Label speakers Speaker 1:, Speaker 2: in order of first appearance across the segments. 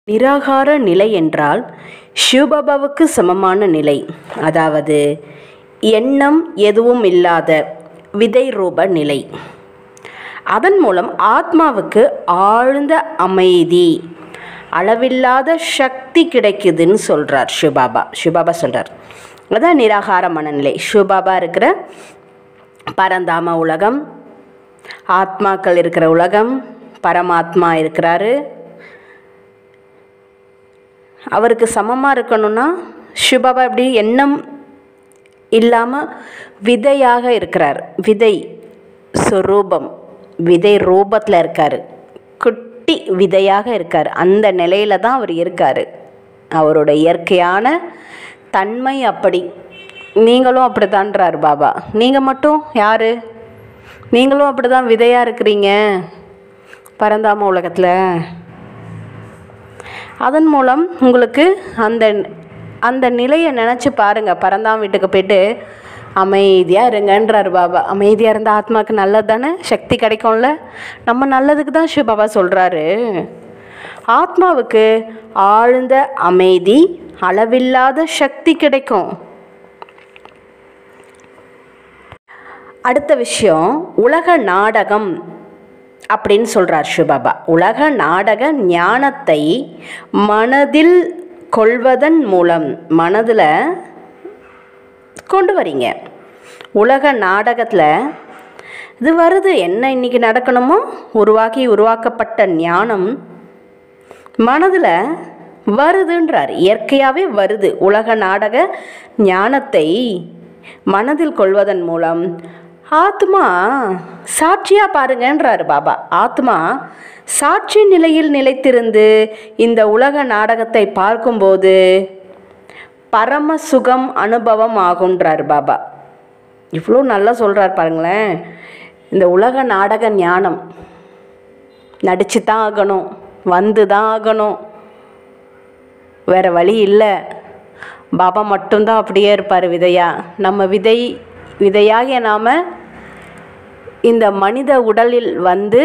Speaker 1: நிராகார நிலை என்றால் சிவபாபாவுக்கு சமமான நிலை அதாவது எண்ணம் எதுவும் இல்லாத விதை ரூப நிலை அதன் மூலம் ஆத்மாவுக்கு ஆழ்ந்த அமைதி அளவில்லாத சக்தி கிடைக்குதுன்னு சொல்கிறார் சிவபாபா சிவபாபா சொல்கிறார் அதான் நிராகார மனநிலை சிவபாபா இருக்கிற பரந்தாம உலகம் ஆத்மாக்கள் இருக்கிற உலகம் பரமாத்மா இருக்கிறாரு அவருக்கு சமமாக இருக்கணும்னா சிவபாபா எப்படி எண்ணம் இல்லாமல் விதையாக இருக்கிறார் விதை சொரூபம் விதை ரூபத்தில் இருக்கார் குட்டி விதையாக இருக்கார் அந்த நிலையில தான் அவர் இருக்கார் அவரோட இயற்கையான தன்மை அப்படி நீங்களும் அப்படி தான்றார் பாபா நீங்கள் மட்டும் யார் நீங்களும் அப்படி தான் விதையாக இருக்கிறீங்க பரந்தாம உலகத்தில் அதன் மூலம் உங்களுக்கு அந்த அந்த நிலையை நினச்சி பாருங்கள் பரந்தாம் வீட்டுக்கு போயிட்டு அமைதியாக இருங்கன்றார் பாபா அமைதியாக இருந்தால் ஆத்மாவுக்கு நல்லது தானே சக்தி கிடைக்கும்ல நம்ம நல்லதுக்கு தான் சிவ பாபா சொல்கிறாரு ஆத்மாவுக்கு ஆழ்ந்த அமைதி அளவில்லாத சக்தி கிடைக்கும் அடுத்த விஷயம் உலக நாடகம் அப்படின்னு சொல்கிறார் சிவபாபா உலக நாடக ஞானத்தை மனதில் கொள்வதன் மூலம் மனதில் கொண்டு வரீங்க உலக நாடகத்தில் இது வருது என்ன இன்னைக்கு நடக்கணுமோ உருவாக்கி உருவாக்கப்பட்ட ஞானம் மனதில் வருதுன்றார் இயற்கையாகவே வருது உலக நாடக ஞானத்தை மனதில் கொள்வதன் மூலம் ஆத்மா சாட்சியாக பாருங்கன்றார் பாபா ஆத்மா சாட்சி நிலையில் நிலைத்திருந்து இந்த உலக நாடகத்தை பார்க்கும்போது பரம சுகம் அனுபவம் ஆகுன்றார் பாபா இவ்வளோ நல்லா சொல்கிறார் பாருங்களேன் இந்த உலக நாடக ஞானம் நடிச்சு தான் ஆகணும் வந்து தான் ஆகணும் வேறு வழி இல்லை பாபா மட்டும்தான் அப்படியே இருப்பார் விதையா நம்ம விதை விதையாகிய நாம் இந்த மனித உடலில் வந்து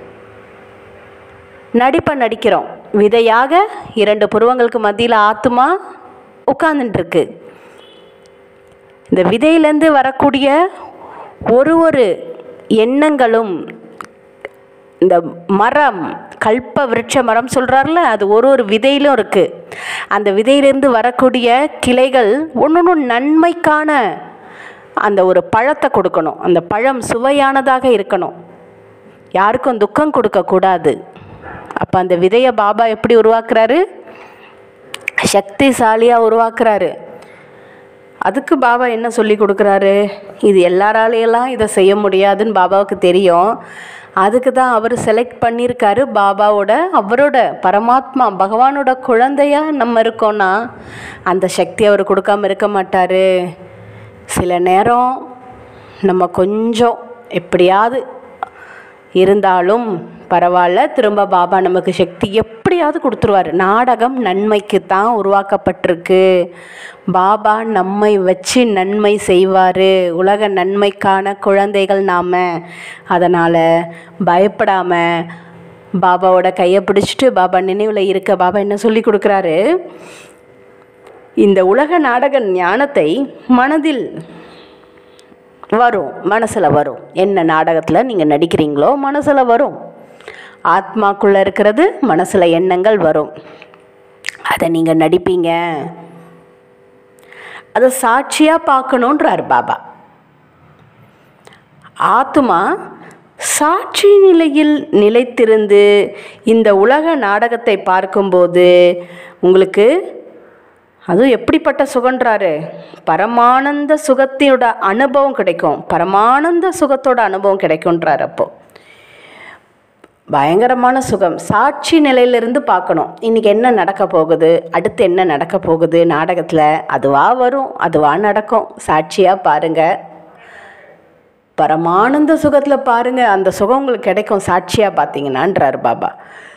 Speaker 1: நடிப்பை நடிக்கிறோம் விதையாக இரண்டு புருவங்களுக்கு மத்தியில் ஆத்மா உட்கார்ந்துட்டுருக்கு இந்த விதையிலேருந்து வரக்கூடிய ஒரு ஒரு எண்ணங்களும் இந்த மரம் கல்ப விருட்ச மரம் சொல்கிறார்ல அது ஒரு ஒரு விதையிலும் இருக்குது அந்த விதையிலேருந்து வரக்கூடிய கிளைகள் ஒன்று ஒன்று நன்மைக்கான அந்த ஒரு பழத்தை கொடுக்கணும் அந்த பழம் சுவையானதாக இருக்கணும் யாருக்கும் துக்கம் கொடுக்கக்கூடாது அப்போ அந்த விதையை பாபா எப்படி உருவாக்குறாரு சக்திசாலியாக உருவாக்குறாரு அதுக்கு பாபா என்ன சொல்லி கொடுக்குறாரு இது எல்லாராலையெல்லாம் இதை செய்ய முடியாதுன்னு பாபாவுக்கு தெரியும் அதுக்கு தான் அவர் செலக்ட் பண்ணியிருக்காரு பாபாவோட அவரோட பரமாத்மா பகவானோட குழந்தையா நம்ம இருக்கோன்னா அந்த சக்தி அவர் கொடுக்காம இருக்க மாட்டார் சில நேரம் நம்ம கொஞ்சம் எப்படியாவது இருந்தாலும் பரவாயில்ல திரும்ப பாபா நமக்கு சக்தி எப்படியாவது கொடுத்துருவாரு நாடகம் நன்மைக்கு தான் உருவாக்கப்பட்டிருக்கு பாபா நம்மை வச்சு நன்மை செய்வார் உலக நன்மைக்கான குழந்தைகள் நாம் அதனால் பயப்படாமல் பாபாவோட கையை பிடிச்சிட்டு பாபா நினைவில் இருக்க பாபா என்ன சொல்லி கொடுக்குறாரு இந்த உலக நாடக ஞானத்தை மனதில் வரும் மனசில் வரும் என்ன நாடகத்தில் நீங்கள் நடிக்கிறீங்களோ மனசில் வரும் ஆத்மாக்குள்ளே இருக்கிறது மனசில் எண்ணங்கள் வரும் அதை நீங்கள் நடிப்பீங்க அதை சாட்சியாக பார்க்கணுன்றார் பாபா ஆத்மா சாட்சி நிலையில் நிலைத்திருந்து இந்த உலக நாடகத்தை பார்க்கும்போது உங்களுக்கு அதுவும் எப்படிப்பட்ட சுகன்றாரு பரமானந்த சுகத்தினோட அனுபவம் கிடைக்கும் பரமானந்த சுகத்தோட அனுபவம் கிடைக்கும்ன்றார் அப்போ பயங்கரமான சுகம் சாட்சி நிலையிலிருந்து பார்க்கணும் இன்றைக்கி என்ன நடக்க போகுது அடுத்து என்ன நடக்க போகுது நாடகத்தில் அதுவாக வரும் அதுவாக நடக்கும் சாட்சியாக பாருங்கள் பரமானந்த சுகத்தில் பாருங்கள் அந்த சுகம் உங்களுக்கு கிடைக்கும் சாட்சியாக பார்த்தீங்கன்னான்றார் பாபா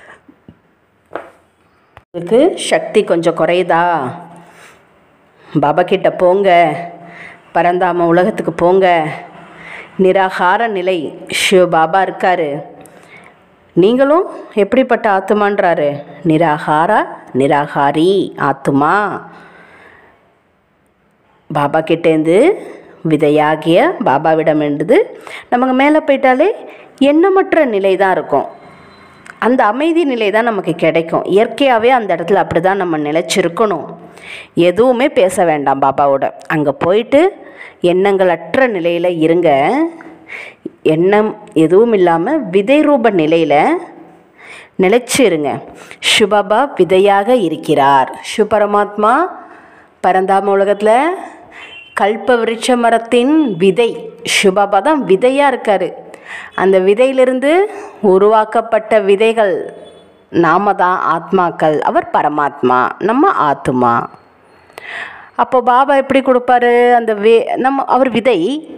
Speaker 1: உங்களுக்கு சக்தி கொஞ்சம் குறையுதா பாபா கிட்ட போங்க பரந்தாம உலகத்துக்கு போங்க நிராகார நிலை சிவ பாபா இருக்காரு நீங்களும் எப்படிப்பட்ட ஆத்துமான்றாரு நிராகார நிராகாரி ஆத்துமா பாபா கிட்டேருந்து விதையாகிய பாபாவிடமிருந்து நமக்கு மேலே போயிட்டாலே எண்ணமற்ற நிலை தான் இருக்கும் அந்த அமைதி நிலை தான் நமக்கு கிடைக்கும் இயற்கையாகவே அந்த இடத்துல அப்படி தான் நம்ம நிலைச்சிருக்கணும் எதுவுமே பேச வேண்டாம் பாபாவோட அங்கே போயிட்டு எண்ணங்களற்ற நிலையில் இருங்க எண்ணம் எதுவும் இல்லாமல் விதை ரூப நிலையில் நிலைச்சு இருங்க சுபாபா விதையாக இருக்கிறார் சுபரமாத்மா பரந்தாம உலகத்தில் கல்ப விருட்ச மரத்தின் விதை சுபாபா தான் விதையாக இருக்கார் அந்த விதையிலிருந்து உருவாக்கப்பட்ட விதைகள் நாம தான் ஆத்மாக்கள் அவர் பரமாத்மா நம்ம ஆத்மா அப்போ பாபா எப்படி கொடுப்பாரு அந்த வே நம்ம அவர் விதை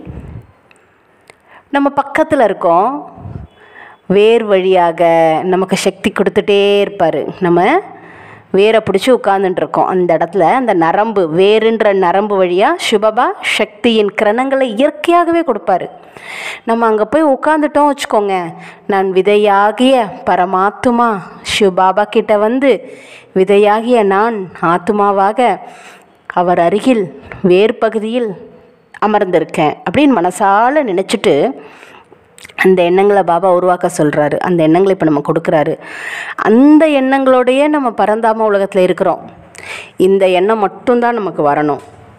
Speaker 1: நம்ம பக்கத்தில் இருக்கோம் வேர் வழியாக நமக்கு சக்தி கொடுத்துட்டே இருப்பார் நம்ம வேரை பிடிச்சி உட்காந்துட்டுருக்கோம் அந்த இடத்துல அந்த நரம்பு வேருன்ற நரம்பு வழியாக சுபபா சக்தியின் கிரணங்களை இயற்கையாகவே கொடுப்பாரு நம்ம அங்கே போய் உட்காந்துட்டோம் வச்சுக்கோங்க நான் விதையாகிய பரமாத்துமா சிவபாபா கிட்ட வந்து விதையாகிய நான் ஆத்துமாவாக அவர் அருகில் வேர் பகுதியில் அமர்ந்திருக்கேன் அப்படின்னு மனசால நினச்சிட்டு அந்த எண்ணங்களை பாபா உருவாக்க சொல்கிறாரு அந்த எண்ணங்களை இப்போ நம்ம கொடுக்குறாரு அந்த எண்ணங்களோடையே நம்ம பரந்தாம உலகத்தில் இருக்கிறோம் இந்த எண்ணம் மட்டும்தான் நமக்கு வரணும்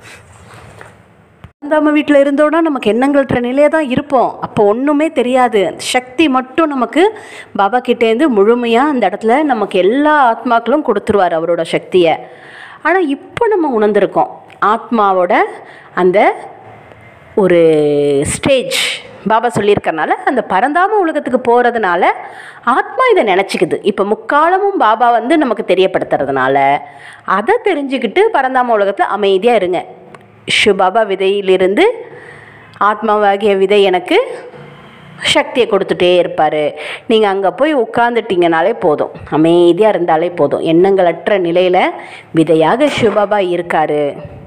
Speaker 1: பரந்தாம வீட்டில் இருந்தோன்னா நமக்கு எண்ணங்கள்ன்ற நிலையே தான் இருப்போம் அப்போ ஒன்றுமே தெரியாது சக்தி மட்டும் நமக்கு பாபா கிட்டேருந்து முழுமையாக அந்த இடத்துல நமக்கு எல்லா ஆத்மாக்களும் கொடுத்துருவார் அவரோட சக்தியை ஆனால் இப்போ நம்ம உணர்ந்திருக்கோம் ஆத்மாவோட அந்த ஒரு ஸ்டேஜ் பாபா சொல்லியிருக்கறனால அந்த பரந்தாம உலகத்துக்கு போகிறதுனால ஆத்மா இதை நினச்சிக்குது இப்போ முக்காலமும் பாபா வந்து நமக்கு தெரியப்படுத்துறதுனால அதை தெரிஞ்சுக்கிட்டு பரந்தாம உலகத்தில் அமைதியாக இருங்க ஷுபாபா விதையிலிருந்து ஆத்மாவாகிய விதை எனக்கு சக்தியை கொடுத்துட்டே இருப்பார் நீங்கள் அங்கே போய் உட்காந்துட்டீங்கனாலே போதும் அமைதியாக இருந்தாலே போதும் எண்ணங்களற்ற நிலையில் விதையாக சிவபாபா இருக்கார்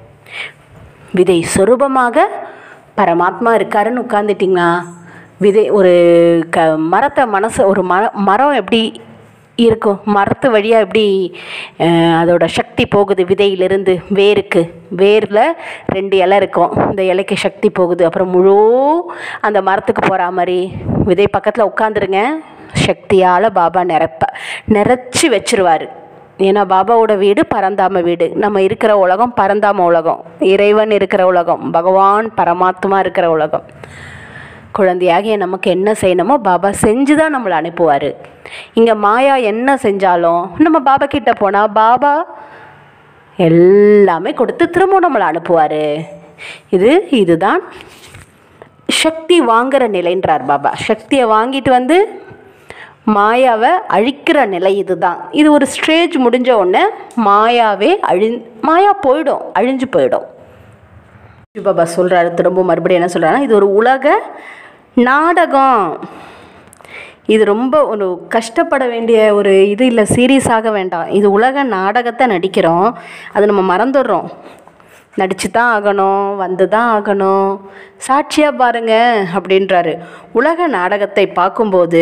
Speaker 1: விதை சொரூபமாக பரமாத்மா இருக்காருன்னு உட்காந்துட்டிங்கன்னா விதை ஒரு க மரத்தை மனசு ஒரு மர மரம் எப்படி இருக்கும் மரத்து வழியாக எப்படி அஹ், அதோட சக்தி போகுது விதையிலிருந்து வேருக்கு வேரில் ரெண்டு இலை இருக்கும் இந்த இலைக்கு சக்தி போகுது அப்புறம் முழு அந்த மரத்துக்கு போகிற மாதிரி விதை பக்கத்தில் உட்காந்துருங்க சக்தியால் பாபா நிரப்ப நிறச்சி வச்சிருவார் ஏன்னா பாபாவோட வீடு பரந்தாம வீடு நம்ம இருக்கிற உலகம் பரந்தாம உலகம் இறைவன் இருக்கிற உலகம் பகவான் பரமாத்மா இருக்கிற உலகம் குழந்தையாகிய நமக்கு என்ன செய்யணுமோ பாபா செஞ்சு தான் நம்மளை அனுப்புவார் இங்கே மாயா என்ன செஞ்சாலும் நம்ம பாபா கிட்ட போனால் பாபா எல்லாமே கொடுத்து திரும்ப நம்மளை அனுப்புவார் இது இதுதான் சக்தி வாங்குற நிலைன்றார் பாபா சக்தியை வாங்கிட்டு வந்து மாயாவை அழிக்கிற நிலை இதுதான் இது ஒரு ஸ்டேஜ் முடிஞ்ச உடனே மாயாவே அழி மாயா போயிடும் அழிஞ்சு போயிடும் பாபா சொல்கிறாரு திரும்ப மறுபடியும் என்ன சொல்கிறாருன்னா இது ஒரு உலக நாடகம் இது ரொம்ப ஒரு கஷ்டப்பட வேண்டிய ஒரு இது இல்லை சீரியஸ் ஆக வேண்டாம் இது உலக நாடகத்தை நடிக்கிறோம் அது நம்ம மறந்துடுறோம் நடிச்சு தான் ஆகணும் வந்து தான் ஆகணும் சாட்சியாக பாருங்க அப்படின்றாரு உலக நாடகத்தை பார்க்கும்போது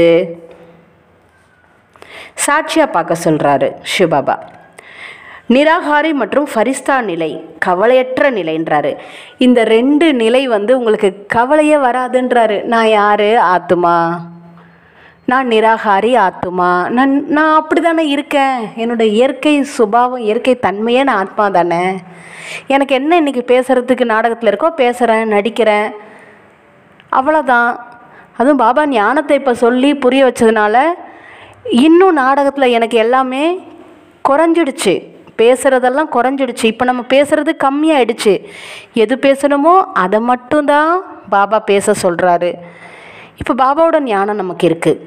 Speaker 1: சாட்சியாக பார்க்க சொல்கிறாரு சிவபாபா நிராகாரி மற்றும் ஃபரிஸ்தா நிலை கவலையற்ற நிலைன்றாரு இந்த ரெண்டு நிலை வந்து உங்களுக்கு கவலையே வராதுன்றாரு நான் யார் ஆத்துமா நான் நிராகாரி ஆத்துமா நான் நான் அப்படி தானே இருக்கேன் என்னோட இயற்கை சுபாவம் இயற்கை தன்மையே நான் ஆத்மா தானே எனக்கு என்ன இன்னைக்கு பேசுகிறதுக்கு நாடகத்தில் இருக்கோ பேசுகிறேன் நடிக்கிறேன் அவ்வளோதான் அதுவும் பாபா ஞானத்தை இப்போ சொல்லி புரிய வச்சதுனால இன்னும் நாடகத்தில் எனக்கு எல்லாமே குறைஞ்சிடுச்சு பேசுகிறதெல்லாம் குறைஞ்சிடுச்சு இப்போ நம்ம பேசுகிறது கம்மியாயிடுச்சு எது பேசணுமோ அதை மட்டும்தான் பாபா பேச சொல்கிறாரு இப்போ பாபாவோட ஞானம் நமக்கு இருக்குது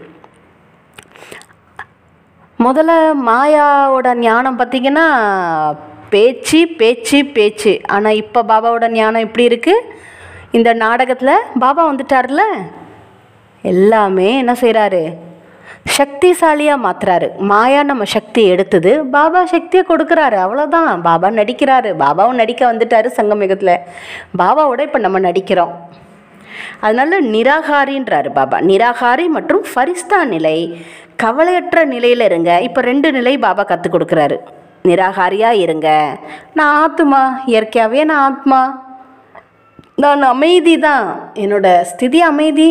Speaker 1: முதல்ல மாயாவோட ஞானம் பார்த்திங்கன்னா பேச்சு பேச்சு பேச்சு ஆனால் இப்போ பாபாவோட ஞானம் எப்படி இருக்குது இந்த நாடகத்தில் பாபா வந்துட்டார்ல எல்லாமே என்ன செய்கிறாரு சக்திசாலியாக மாத்துறாரு மாயா நம்ம சக்தி எடுத்தது பாபா சக்தியை கொடுக்குறாரு அவ்வளோதான் பாபா நடிக்கிறாரு பாபாவும் நடிக்க வந்துட்டாரு சங்கமிகத்தில் பாபாவோட இப்போ நம்ம நடிக்கிறோம் அதனால நிராகாரின்றாரு பாபா நிராகாரி மற்றும் ஃபரிஸ்தா நிலை கவலையற்ற நிலையில் இருங்க இப்போ ரெண்டு நிலை பாபா கற்றுக் கொடுக்குறாரு நிராகாரியாக இருங்க நான் ஆத்மா இயற்கையாகவே நான் ஆத்மா நான் அமைதி தான் என்னோட ஸ்திதி அமைதி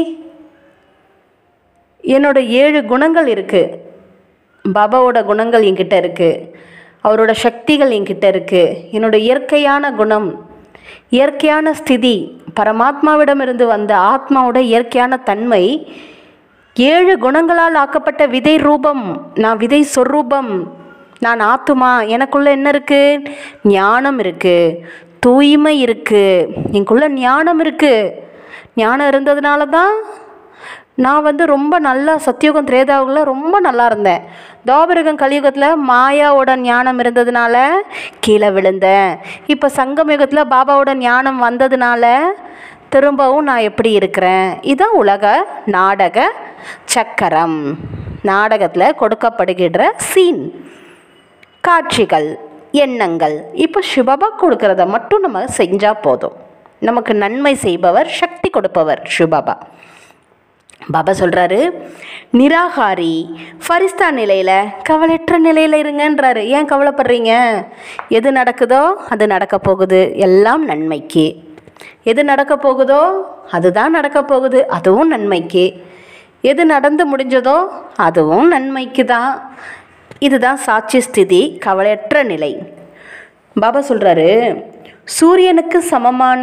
Speaker 1: என்னோட ஏழு குணங்கள் இருக்குது பாபாவோட குணங்கள் என்கிட்ட இருக்குது அவரோட சக்திகள் என்கிட்ட இருக்குது என்னோட இயற்கையான குணம் இயற்கையான ஸ்திதி பரமாத்மாவிடமிருந்து வந்த ஆத்மாவோட இயற்கையான தன்மை ஏழு குணங்களால் ஆக்கப்பட்ட விதை ரூபம் நான் விதை சொரூபம் நான் ஆத்துமா எனக்குள்ள என்ன இருக்கு ஞானம் இருக்கு தூய்மை இருக்கு எனக்குள்ள ஞானம் இருக்கு ஞானம் இருந்ததுனால தான் நான் வந்து ரொம்ப நல்லா சத்தியுகம் திரேதாவுகளில் ரொம்ப நல்லா இருந்தேன் தோபரகம் கலியுகத்தில் மாயாவோட ஞானம் இருந்ததுனால கீழே விழுந்தேன் இப்போ சங்கமயுகத்தில் பாபாவோட ஞானம் வந்ததுனால திரும்பவும் நான் எப்படி இருக்கிறேன் இதுதான் உலக நாடக சக்கரம் நாடகத்தில் கொடுக்கப்படுகின்ற சீன் காட்சிகள் எண்ணங்கள் இப்போ சுபபா கொடுக்கறத மட்டும் நம்ம செஞ்சால் போதும் நமக்கு நன்மை செய்பவர் சக்தி கொடுப்பவர் சுபபா பாபா சொல்கிறாரு நிராகாரி ஃபரிஸ்தா நிலையில் கவலையற்ற நிலையில் இருங்கன்றாரு ஏன் கவலைப்படுறீங்க எது நடக்குதோ அது நடக்க போகுது எல்லாம் நன்மைக்கு எது நடக்க போகுதோ அதுதான் நடக்க போகுது அதுவும் நன்மைக்கு எது நடந்து முடிஞ்சதோ அதுவும் நன்மைக்கு தான் இதுதான் சாட்சி ஸ்திதி கவலையற்ற நிலை பாபா சொல்கிறாரு சூரியனுக்கு சமமான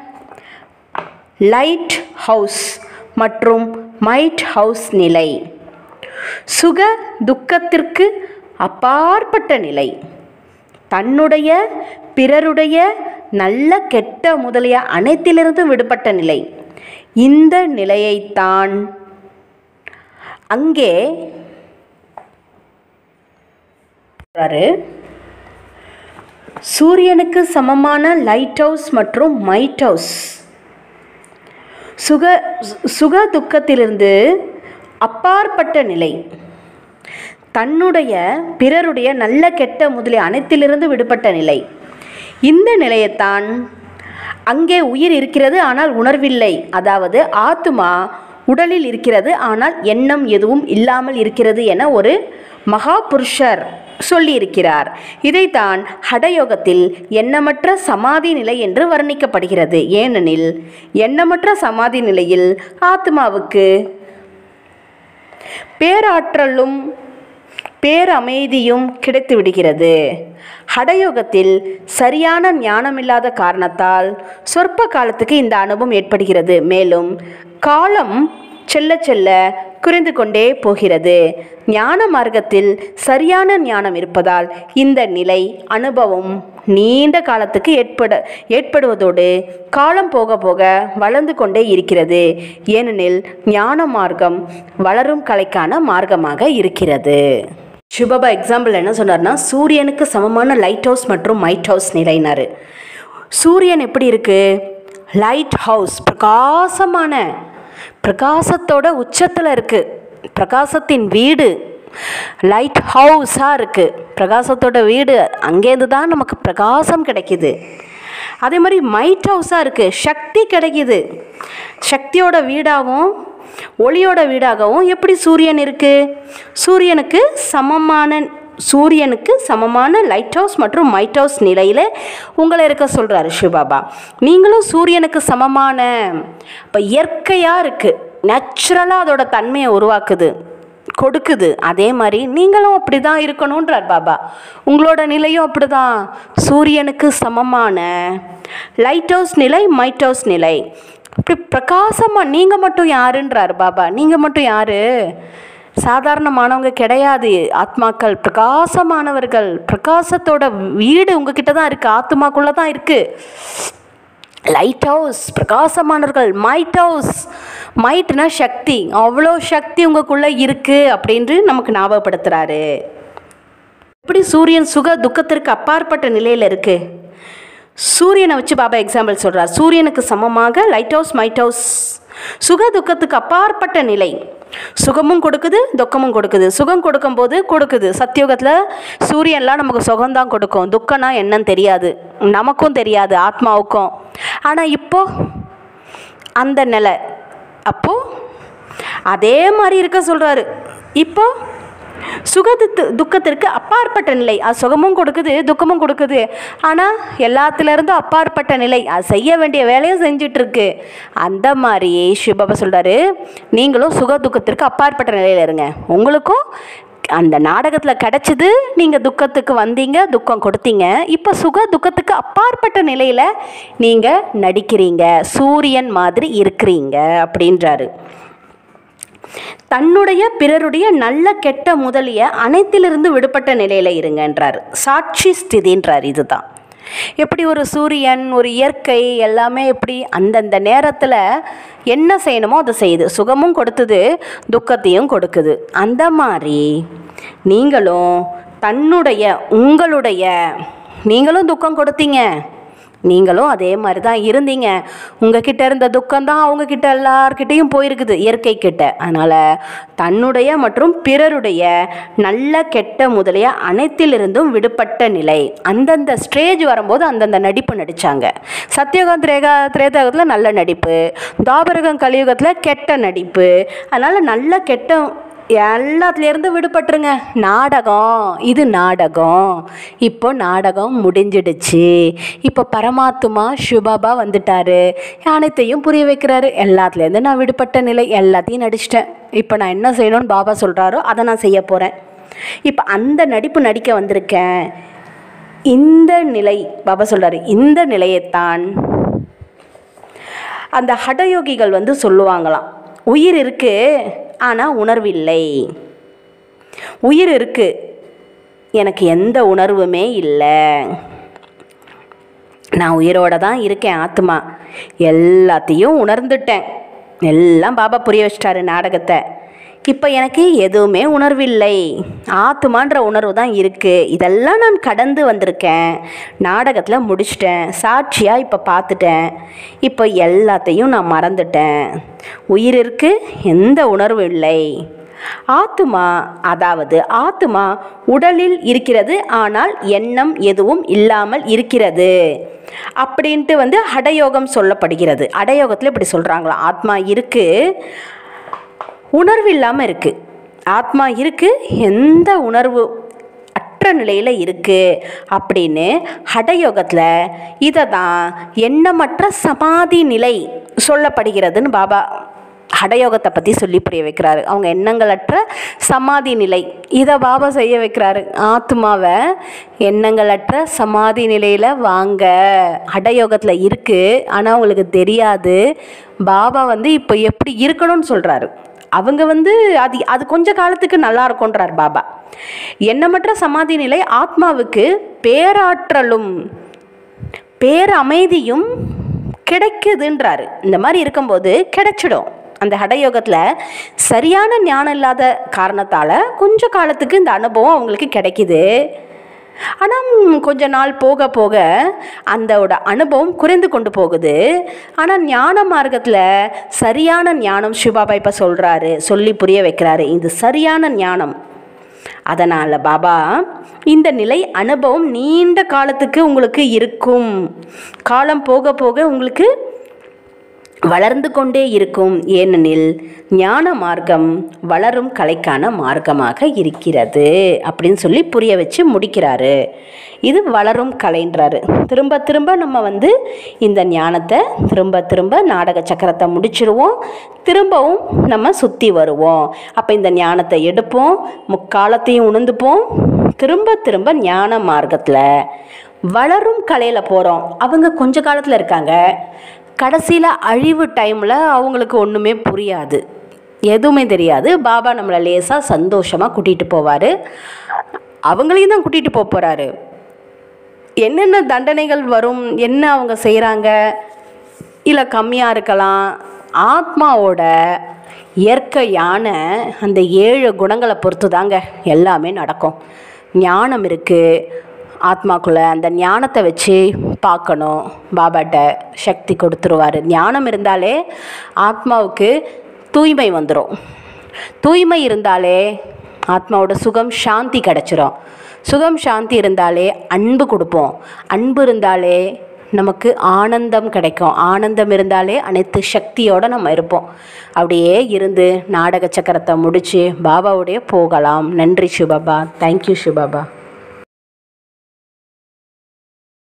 Speaker 1: லைட் ஹவுஸ் மற்றும் மைட் ஹவுஸ் நிலை சுக துக்கத்திற்கு அப்பாற்பட்ட நிலை தன்னுடைய பிறருடைய நல்ல கெட்ட முதலிய அனைத்திலிருந்து விடுபட்ட நிலை இந்த நிலையைத்தான் அங்கே சொல்றாரு, சூரியனுக்கு சமமான லைட் ஹவுஸ் மற்றும் மைட் ஹவுஸ் சுக சுக துக்கத்திலிருந்து அப்பாற்பட்ட நிலை தன்னுடைய பிறருடைய நல்ல கெட்ட முதலிய அனைத்திலிருந்து விடுபட்ட நிலை இந்த நிலையைத்தான் அங்கே உயிர் இருக்கிறது ஆனால் உணர்வில்லை அதாவது ஆத்துமா உடலில் இருக்கிறது ஆனால் எண்ணம் எதுவும் இல்லாமல் இருக்கிறது என ஒரு மகா புருஷர் சொல்லியிருக்கிறார் இதைத்தான் ஹடயோகத்தில் எண்ணமற்ற சமாதி நிலை என்று வர்ணிக்கப்படுகிறது ஏனெனில் எண்ணமற்ற சமாதி நிலையில் ஆத்மாவுக்கு பேராற்றலும் பேரமைதியும் கிடைத்து விடுகிறது ஹடயோகத்தில் சரியான ஞானமில்லாத காரணத்தால் சொற்ப காலத்துக்கு இந்த அனுபவம் ஏற்படுகிறது மேலும் காலம் செல்ல செல்ல குறைந்து கொண்டே போகிறது ஞான மார்க்கத்தில் சரியான ஞானம் இருப்பதால் இந்த நிலை அனுபவம் நீண்ட காலத்துக்கு ஏற்பட ஏற்படுவதோடு காலம் போக போக வளர்ந்து கொண்டே இருக்கிறது ஏனெனில் ஞான மார்க்கம் வளரும் கலைக்கான மார்க்கமாக இருக்கிறது சுபபா எக்ஸாம்பிள் என்ன சொன்னார்னா சூரியனுக்கு சமமான லைட் ஹவுஸ் மற்றும் மைட் ஹவுஸ் நிலைனாரு சூரியன் எப்படி இருக்கு லைட் ஹவுஸ் பிரகாசமான பிரகாசத்தோட உச்சத்தில் இருக்கு பிரகாசத்தின் வீடு லைட் ஹவுஸாக இருக்குது பிரகாசத்தோட வீடு அங்கேருந்து தான் நமக்கு பிரகாசம் கிடைக்குது அதே மாதிரி மைட் ஹவுஸாக இருக்குது சக்தி கிடைக்குது சக்தியோட வீடாகவும் ஒளியோட வீடாகவும் எப்படி சூரியன் இருக்குது சூரியனுக்கு சமமான சூரியனுக்கு சமமான லைட் ஹவுஸ் மற்றும் மைட் ஹவுஸ் நிலையில் உங்களை இருக்க சொல்கிறாரு சிவபாபா நீங்களும் சூரியனுக்கு சமமான இப்போ இயற்கையாக இருக்குது நேச்சுரலாக அதோட தன்மையை உருவாக்குது கொடுக்குது அதே மாதிரி நீங்களும் அப்படி தான் இருக்கணுன்றார் பாபா உங்களோட நிலையும் அப்படி தான் சூரியனுக்கு சமமான லைட் ஹவுஸ் நிலை மைட் ஹவுஸ் நிலை இப்படி பிரகாசமாக நீங்கள் மட்டும் யாருன்றார் பாபா நீங்கள் மட்டும் யாரு சாதாரணமானவங்க கிடையாது ஆத்மாக்கள் பிரகாசமானவர்கள் பிரகாசத்தோட வீடு உங்ககிட்ட தான் இருக்குது ஆத்மாக்குள்ளே தான் இருக்குது லைட் ஹவுஸ் பிரகாசமானவர்கள் மைட் ஹவுஸ் மைட்னா சக்தி அவ்வளோ சக்தி உங்களுக்குள்ளே இருக்குது அப்படின்று நமக்கு ஞாபகப்படுத்துகிறாரு எப்படி சூரியன் சுக துக்கத்திற்கு அப்பாற்பட்ட நிலையில் இருக்குது சூரியனை வச்சு பாபா எக்ஸாம்பிள் சொல்கிறார் சூரியனுக்கு சமமாக லைட் ஹவுஸ் மைட் ஹவுஸ் சுக துக்கத்துக்கு அப்பாற்பட்ட நிலை சுகமும் கொடுக்குது துக்கமும் கொடுக்குது சுகம் கொடுக்கும்போது கொடுக்குது சத்தியுகத்தில் சூரியன்லாம் நமக்கு சுகம்தான் கொடுக்கும் துக்கம்னா என்னன்னு தெரியாது நமக்கும் தெரியாது ஆத்மாவுக்கும் ஆனால் இப்போ அந்த நிலை அப்போ அதே மாதிரி இருக்க சொல்கிறாரு இப்போ சுகத்து துக்கத்திற்கு அப்பாற்பட்ட நிலை அது சுகமும் கொடுக்குது துக்கமும் கொடுக்குது ஆனால் எல்லாத்துலேருந்தும் அப்பாற்பட்ட நிலை அது செய்ய வேண்டிய வேலையும் செஞ்சுட்டு இருக்கு அந்த மாதிரி சிவபாபா சொல்கிறாரு நீங்களும் சுக துக்கத்திற்கு அப்பாற்பட்ட நிலையில் இருங்க உங்களுக்கும் அந்த நாடகத்தில் கிடச்சிது நீங்கள் துக்கத்துக்கு வந்தீங்க துக்கம் கொடுத்தீங்க இப்போ சுக துக்கத்துக்கு அப்பாற்பட்ட நிலையில் நீங்கள் நடிக்கிறீங்க சூரியன் மாதிரி இருக்கிறீங்க அப்படின்றாரு தன்னுடைய பிறருடைய நல்ல கெட்ட முதலிய அனைத்திலிருந்து விடுபட்ட நிலையில் இருங்கன்றார் சாட்சி ஸ்திதின்றார் இதுதான் எப்படி ஒரு சூரியன் ஒரு இயற்கை எல்லாமே எப்படி அந்தந்த நேரத்தில் என்ன செய்யணுமோ அதை செய்யுது சுகமும் கொடுத்தது துக்கத்தையும் கொடுக்குது அந்த மாதிரி நீங்களும் தன்னுடைய உங்களுடைய நீங்களும் துக்கம் கொடுத்தீங்க நீங்களும் அதே மாதிரி தான் இருந்தீங்க உங்ககிட்ட இருந்த துக்கம் தான் அவங்கக்கிட்ட எல்லார்கிட்டேயும் போயிருக்குது இயற்கை கிட்ட அதனால் தன்னுடைய மற்றும் பிறருடைய நல்ல கெட்ட முதலிய அனைத்திலிருந்தும் விடுபட்ட நிலை அந்தந்த ஸ்டேஜ் வரும்போது அந்தந்த நடிப்பு நடித்தாங்க சத்யகாந்த் திரேகா திரேதாயுகத்தில் நல்ல நடிப்பு தாபரகம் கலியுகத்தில் கெட்ட நடிப்பு அதனால் நல்ல கெட்ட எல்லாத்துலேருந்து விடுபட்டுருங்க நாடகம் இது நாடகம் இப்போ நாடகம் முடிஞ்சிடுச்சு இப்போ பரமாத்மா சுபாபா வந்துட்டாரு அனைத்தையும் புரிய வைக்கிறாரு எல்லாத்துலேருந்து நான் விடுபட்ட நிலை எல்லாத்தையும் நடிச்சிட்டேன் இப்போ நான் என்ன செய்யணும்னு பாபா சொல்கிறாரோ அதை நான் செய்ய போகிறேன் இப்போ அந்த நடிப்பு நடிக்க வந்திருக்கேன் இந்த நிலை பாபா சொல்கிறாரு இந்த நிலையைத்தான் அந்த ஹடயோகிகள் வந்து சொல்லுவாங்களாம் உயிர் இருக்கு ஆனால் உணர்வில்லை உயிர் இருக்கு எனக்கு எந்த உணர்வுமே இல்லை நான் உயிரோட தான் இருக்கேன் ஆத்மா எல்லாத்தையும் உணர்ந்துட்டேன் எல்லாம் பாபா புரிய வச்சிட்டாரு நாடகத்தை இப்போ எனக்கு எதுவுமே உணர்வில்லை ஆத்மான்ற உணர்வு தான் இருக்குது இதெல்லாம் நான் கடந்து வந்திருக்கேன் நாடகத்தில் முடிச்சிட்டேன் சாட்சியாக இப்போ பார்த்துட்டேன் இப்போ எல்லாத்தையும் நான் மறந்துட்டேன் உயிர் இருக்கு எந்த உணர்வு இல்லை ஆத்துமா அதாவது ஆத்துமா உடலில் இருக்கிறது ஆனால் எண்ணம் எதுவும் இல்லாமல் இருக்கிறது அப்படின்ட்டு வந்து அடயோகம் சொல்லப்படுகிறது அடயோகத்தில் இப்படி சொல்கிறாங்களாம் ஆத்மா இருக்கு உணர்வு இல்லாமல் இருக்கு ஆத்மா இருக்கு எந்த உணர்வு அற்ற நிலையில் இருக்கு அப்படின்னு ஹடயோகத்தில் இதை தான் எண்ணமற்ற சமாதி நிலை சொல்லப்படுகிறதுன்னு பாபா ஹடயோகத்தை பற்றி சொல்லி புரிய வைக்கிறாரு அவங்க எண்ணங்களற்ற சமாதி நிலை இதை பாபா செய்ய வைக்கிறாரு ஆத்மாவை எண்ணங்களற்ற சமாதி நிலையில் வாங்க ஹடயோகத்தில் இருக்குது ஆனால் அவங்களுக்கு தெரியாது பாபா வந்து இப்போ எப்படி இருக்கணும்னு சொல்கிறாரு அவங்க வந்து அது அது கொஞ்ச காலத்துக்கு நல்லா இருக்கும்ன்றார் பாபா எண்ணமற்ற சமாதி நிலை ஆத்மாவுக்கு பேராற்றலும் பேரமைதியும் கிடைக்குதுன்றாரு இந்த மாதிரி இருக்கும்போது கிடைச்சிடும் அந்த ஹடயோகத்தில் சரியான ஞானம் இல்லாத காரணத்தால் கொஞ்ச காலத்துக்கு இந்த அனுபவம் அவங்களுக்கு கிடைக்குது ஆனால் கொஞ்ச நாள் போக போக அந்தோட அனுபவம் குறைந்து கொண்டு போகுது ஆனால் ஞான மார்க்கத்தில் சரியான ஞானம் சிவபாபா இப்போ சொல்கிறாரு சொல்லி புரிய வைக்கிறாரு இது சரியான ஞானம் அதனால் பாபா இந்த நிலை அனுபவம் நீண்ட காலத்துக்கு உங்களுக்கு இருக்கும் காலம் போக போக உங்களுக்கு வளர்ந்து கொண்டே இருக்கும் ஏனெனில் ஞான மார்க்கம் வளரும் கலைக்கான மார்க்கமாக இருக்கிறது அப்படின்னு சொல்லி புரிய வச்சு முடிக்கிறாரு இது வளரும் கலைன்றாரு திரும்ப திரும்ப நம்ம வந்து இந்த ஞானத்தை திரும்ப திரும்ப நாடக சக்கரத்தை முடிச்சிருவோம் திரும்பவும் நம்ம சுற்றி வருவோம் அப்போ இந்த ஞானத்தை எடுப்போம் முக்காலத்தையும் உணர்ந்துப்போம் திரும்ப திரும்ப ஞான மார்க்கத்தில் வளரும் கலையில் போகிறோம் அவங்க கொஞ்ச காலத்தில் இருக்காங்க கடைசியில் அழிவு டைமில் அவங்களுக்கு ஒன்றுமே புரியாது எதுவுமே தெரியாது பாபா நம்மளை லேசாக சந்தோஷமாக கூட்டிகிட்டு போவார் அவங்களையும் தான் கூட்டிகிட்டு போக போகிறாரு என்னென்ன தண்டனைகள் வரும் என்ன அவங்க செய்கிறாங்க இல்லை கம்மியாக இருக்கலாம் ஆத்மாவோட இயற்கையான அந்த ஏழு குணங்களை பொறுத்து தாங்க எல்லாமே நடக்கும் ஞானம் இருக்குது ஆத்மாக்குள்ளே அந்த ஞானத்தை வச்சு பார்க்கணும் பாபாட்ட சக்தி கொடுத்துருவார் ஞானம் இருந்தாலே ஆத்மாவுக்கு தூய்மை வந்துடும் தூய்மை இருந்தாலே ஆத்மாவோட சுகம் சாந்தி கிடச்சிரும் சுகம் சாந்தி இருந்தாலே அன்பு கொடுப்போம் அன்பு இருந்தாலே நமக்கு ஆனந்தம் கிடைக்கும் ஆனந்தம் இருந்தாலே அனைத்து சக்தியோடு நம்ம இருப்போம் அப்படியே இருந்து நாடக சக்கரத்தை முடித்து பாபாவுடைய போகலாம் நன்றி சிவபாபா தேங்க்யூ சிவபாபா